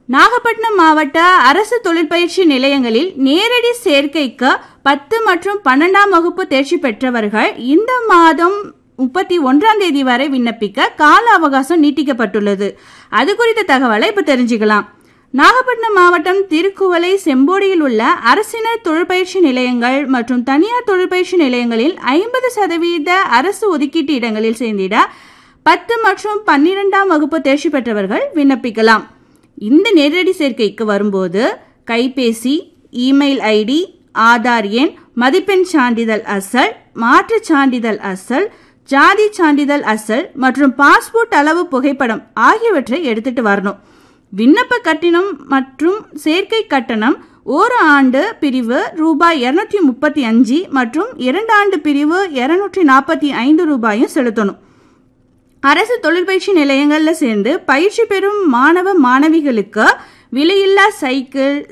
நாகப்பட்டினம் மாவட்ட அரசு தொழிற்பயிற்சி நிலையங்களில் நேரடி சேர்க்கைக்கு பத்து மற்றும் பன்னெண்டாம் வகுப்பு தேர்ச்சி பெற்றவர்கள் இந்த மாதம் முப்பத்தி ஒன்றாம் தேதி வரை விண்ணப்பிக்க கால அவகாசம் நீட்டிக்கப்பட்டுள்ளது அது குறித்த தகவலை இப்ப தெரிஞ்சுக்கலாம் நாகப்பட்டினம் மாவட்டம் திருக்குவளை செம்போடியில் உள்ள அரசினர் தொழிற்பயிற்சி நிலையங்கள் மற்றும் தனியார் தொழிற்பயிற்சி நிலையங்களில் ஐம்பது சதவீத அரசு ஒதுக்கீட்டு இடங்களில் சேர்ந்திட பத்து மற்றும் பன்னிரெண்டாம் வகுப்பு தேர்ச்சி பெற்றவர்கள் விண்ணப்பிக்கலாம் இந்த நேரடி சேர்க்கைக்கு வரும்போது கைபேசி இமெயில் ஐடி ஆதார் எண் மதிப்பெண் சான்றிதழ் அசல் மாற்றுச் சான்றிதழ் அசல் ஜாதி சான்றிதழ் அசல் மற்றும் பாஸ்போர்ட் அளவு புகைப்படம் ஆகியவற்றை எடுத்துட்டு வரணும் விண்ணப்ப கட்டணம் மற்றும் சேர்க்கை கட்டணம் ஒரு ஆண்டு பிரிவு ரூபாய் இருநூற்றி முப்பத்தி அஞ்சு மற்றும் இரண்டு ஆண்டு பிரிவு இருநூற்றி நாற்பத்தி ஐந்து ரூபாயும் செலுத்தணும் அரசு தொழிற்பயிற்சி நிலையங்கள்ல சேர்ந்து பயிற்சி பெறும் மாணவ மாணவிகளுக்கு விலையில்லா சைக்கிள்